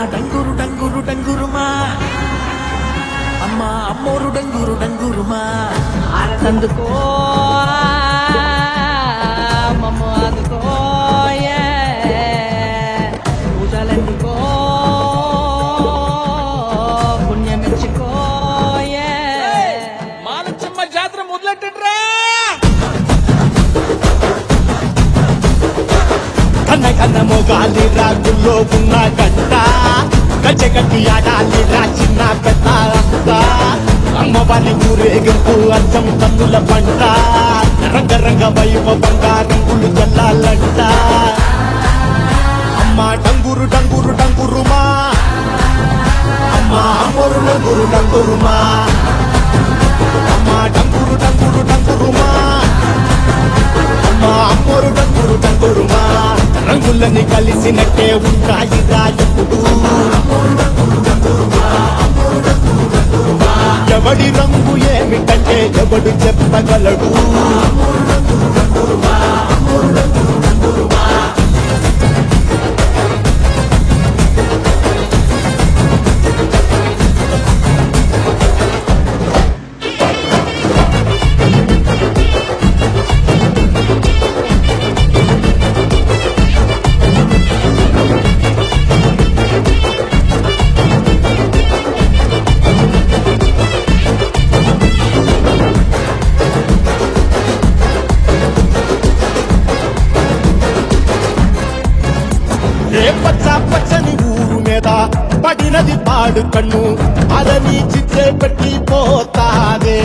డంగురు డంగురు డంగురుమా అమ్మ అమ్మోరు డంగురు డంగురుమా అందుకో మమ్మ అందుకో పూజలందుకో పుణ్యమిచ్చుకో మాలచ్చమ్మ జాతర మొదలెట్టండ్రా కన్న కన్న మొగాలి రాగుల్లో ఉన్న గంట గచ్చగట్టి ఆడాలి రా చిన్న పెద్ద అంతా అమ్మవారి ఊరేగింపు అర్థం కన్నుల పంట రంగరంగ వైభవంగా రంగులు చల్లాలంట అమ్మ డంగురు డంగురు డంగురుమా అమ్మ అమ్మోరు డంగురు డంగురుమా అమ్మ డంగురు డంగురు డంగురుమా అమ్మా అమ్మోరు డంగురు డంగురుమా రంగులని కలిసినట్టే ఉంటాయి రాయప్పుడు ఎవడి రంగు ఏమిటంటే ఎవడు చెప్పగలడు ఏ పచ్చ పచ్చని ఊరు మీద పడినది పాడు కన్ను అదని చిచ్చే పెట్టి పోతాదే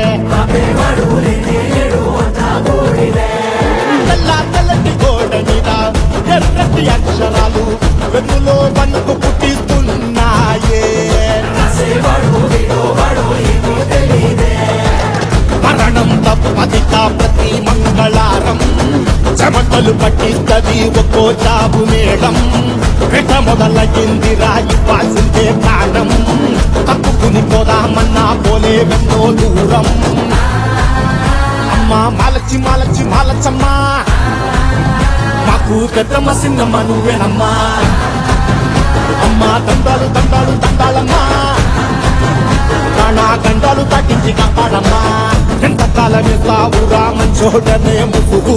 తెల్ల తెల్లటి గోడ మీద ఎర్రటి అక్షరాలు వెన్నులో వణుకు పుట్టిస్తున్నాయే మరణం తప్పదిక ప్రతి మంగళారం చెమటలు పట్టిస్తది ఒక్కో చాబు మేడం వెట మొదలయ్యింది రాయి పాసిందే ప్రాణం తప్పుకుని పోదామన్నా పోలే వెన్నో దూరం అమ్మా మాలచి మాలచి మాలచమ్మా మాకు పెద్దమ్మ సిన్నమ్మ నువ్వేనమ్మా అమ్మా దండాలు దండాలు దండాలమ్మా ప్రాణా గండాలు తగ్గించి కాపాడమ్మా ఎంతకాలం ఇస్తావురా మంచోడనే ముసుగు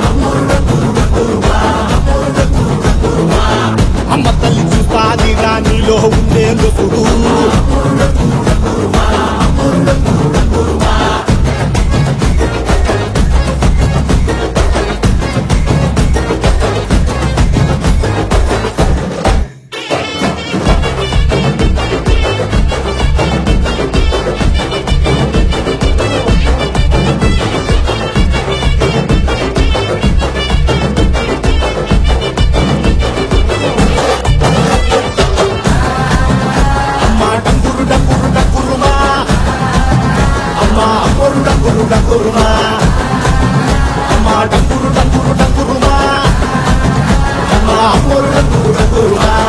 అమ్మ తల్లి చూస్తాది నీలో ఉండే లుసుగు అమ్మా డంగురు డంగురు డంగురుమా అమ్మా అమ్మోరు డంగురు డంగురుమా అమ్మా డంగురు డంగురు డంగురుమా అమ్మా అమ్మోరు డంగురు డంగురుమా